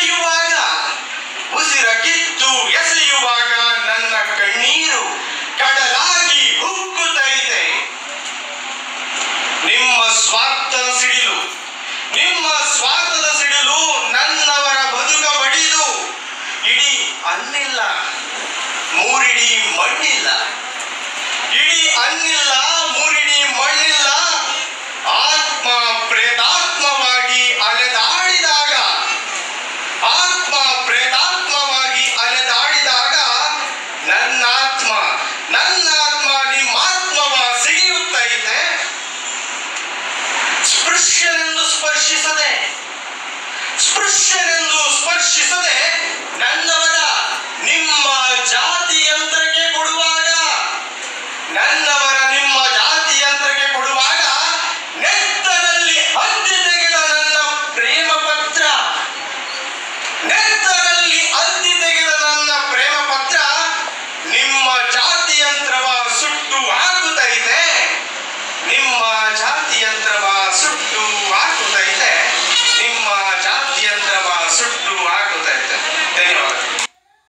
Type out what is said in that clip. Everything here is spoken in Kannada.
ಕೊರೆಯುವಾಗ ಉಸಿರ ಕಿತ್ತು ಎಸೆಯುವಾಗ ನನ್ನ ಕಣ್ಣೀರು ಕಡಲಾಗಿ ಉಕ್ಕುತ್ತೈತೆ ನಿಮ್ಮ ಸ್ವಾರ್ಥದ ಸಿಡಿಲು ನಿಮ್ಮ ಸ್ವಾರ್ಥದ ಸಿಡಿಲು ನನ್ನವರ ಬದುಕ ಬಡಿದು ಇಡೀ ಅನ್ನಿಲ್ಲ ಮೂರಿಡಿ ಮಣ್ಣಿಲ್ಲ ಇಡೀ ಅನ್ನಿಲ್ಲ ಮೂರಿಡಿ ಮಣ್ಣಿಲ್ಲ ಆತ್ಮ ಪ್ರೇತಾತ್ಮವಾಗಿ ಅಲೆದಾಡಿದಾಗ ಆತ್ಮ ಪ್ರೇತಾತ್ಮವಾಗಿ ಅಲೆದಾಡಿದಾಗ ನನ್ನಾತ್ಮ ನನ್ನಾತ್ಮ ನಿಮ್ಮಾತ್ಮವ ಸಿಗಿಯುತ್ತೈತೆ ಸ್ಪೃಶ್ಯನೆಂದು ಸ್ಪರ್ಶಿಸದೆ ಸ್ಪೃಶ್ಯನೆಂದು